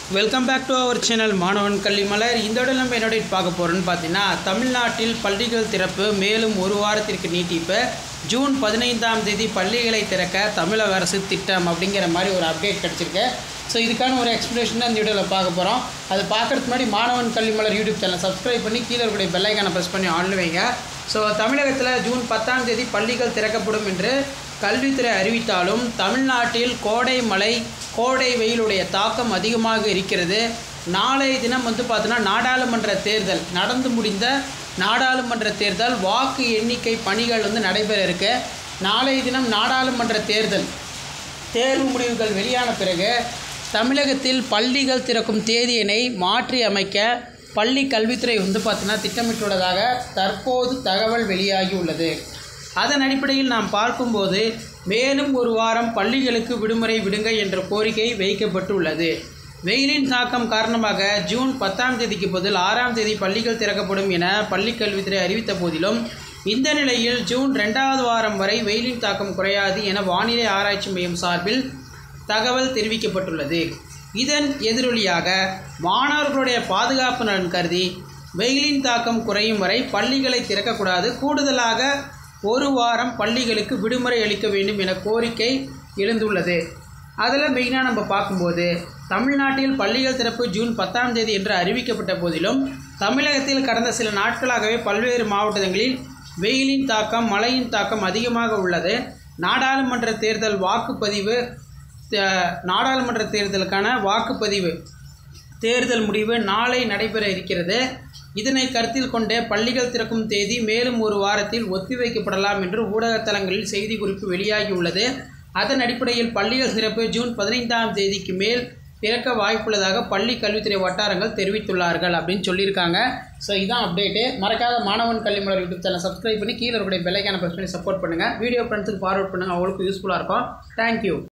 welcome back to our channel Maanavan Kalvi மலர் இந்த இடம் நம்ம என்னோட பார்க்க போகிறோம்னு பார்த்தீங்கன்னா தமிழ்நாட்டில் பள்ளிகள் திறப்பு மேலும் ஒரு வாரத்திற்கு நீட்டிப்பு ஜூன் பதினைந்தாம் தேதி பள்ளிகளை திறக்க தமிழக அரசு திட்டம் அப்படிங்கிற மாதிரி ஒரு அப்டேட் கிடச்சிருக்கு ஸோ இதுக்கான ஒரு எக்ஸ்ப்ளனேஷன் தான் இந்த வீடியோவில் பார்க்க போகிறோம் அது பார்க்குறதுக்கு முன்னாடி மாணவன் கல்வி மலர் யூடியூப் சேனல் சப்ஸ்கிரைப் பண்ணி கீழே இருக்கக்கூடிய பெல்லைக்கான ப்ரெஸ் பண்ணி ஆன்ல வைங்க ஸோ தமிழகத்தில் ஜூன் பத்தாம் தேதி பள்ளிகள் திறக்கப்படும் என்று கல்வித்துறை அறிவித்தாலும் தமிழ்நாட்டில் கோடை மழை கோடை வெயிலுடைய தாக்கம் அதிகமாக இருக்கிறது நாளைய தினம் வந்து பார்த்தோன்னா நாடாளுமன்ற தேர்தல் நடந்து முடிந்த நாடாளுமன்ற தேர்தல் வாக்கு எண்ணிக்கை பணிகள் வந்து நடைபெற இருக்கு நாளைய தினம் நாடாளுமன்ற தேர்தல் தேர்வு முடிவுகள் வெளியான பிறகு தமிழகத்தில் பள்ளிகள் திறக்கும் தேதியினை மாற்றி அமைக்க பள்ளி கல்வித்துறை வந்து பார்த்தீங்கன்னா திட்டமிட்டுள்ளதாக தற்போது தகவல் வெளியாகி உள்ளது அதன் அடிப்படையில் நாம் பார்க்கும்போது மேலும் ஒரு வாரம் பள்ளிகளுக்கு விடுமுறை விடுங்க என்ற கோரிக்கை வைக்கப்பட்டுள்ளது வெயிலின் தாக்கம் காரணமாக ஜூன் பத்தாம் தேதிக்கு பதில் ஆறாம் தேதி பள்ளிகள் திறக்கப்படும் என பள்ளிக் கல்வித்துறை அறிவித்த போதிலும் இந்த நிலையில் ஜூன் ரெண்டாவது வாரம் வரை வெயிலின் தாக்கம் குறையாது என வானிலை ஆராய்ச்சி மையம் சார்பில் தகவல் தெரிவிக்கப்பட்டுள்ளது இதன் எதிரொலியாக மாணவர்களுடைய பாதுகாப்பு நலன் கருதி வெயிலின் தாக்கம் குறையும் வரை பள்ளிகளை திறக்கக்கூடாது கூடுதலாக ஒரு வாரம் பள்ளிகளுக்கு விடுமுறை அளிக்க வேண்டும் என கோரிக்கை எழுந்துள்ளது அதில் மெயினாக நம்ம பார்க்கும்போது தமிழ்நாட்டில் பள்ளிகள் திறப்பு ஜூன் பத்தாம் தேதி என்று அறிவிக்கப்பட்ட போதிலும் தமிழகத்தில் கடந்த சில நாட்களாகவே பல்வேறு மாவட்டங்களில் வெயிலின் தாக்கம் மழையின் தாக்கம் அதிகமாக உள்ளது நாடாளுமன்ற தேர்தல் வாக்குப்பதிவு த- நாடாளுமன்ற தேர்தலுக்கான வாக்குப்பதிவு தேர்தல் முடிவு நாளை நடைபெற இருக்கிறது இதனை கருத்தில் கொண்டே பள்ளிகள் திறக்கும் தேதி மேலும் ஒரு வாரத்தில் ஒத்திவைக்கப்படலாம் என்று ஊடகத்தலங்களில் செய்திக்குறிப்பு வெளியாகியுள்ளது அதன் அடிப்படையில் பள்ளிகள் திறப்பு ஜூன் பதினைந்தாம் தேதிக்கு மேல் திறக்க வாய்ப்புள்ளதாக பள்ளி கல்வித்துறை வட்டாரங்கள் தெரிவித்துள்ளார்கள் அப்படின்னு சொல்லியிருக்காங்க ஸோ இதான் அப்டேட்டு மறக்காத மாணவன் கல்வி மலர் யூடியூப் சேனல் சப்ஸ்கிரைப் பண்ணி கீழே இருக்கக்கூடிய பெல்லைக்கான ப்ரெஸ் பண்ணி சப்போர்ட் பண்ணுங்கள் வீடியோ ஃப்ரெண்ட்ஸுக்கு ஃபார்வர்ட் பண்ணுங்கள் அவங்களுக்கும் யூஸ்ஃபுல்லாக இருக்கும் தேங்க்யூ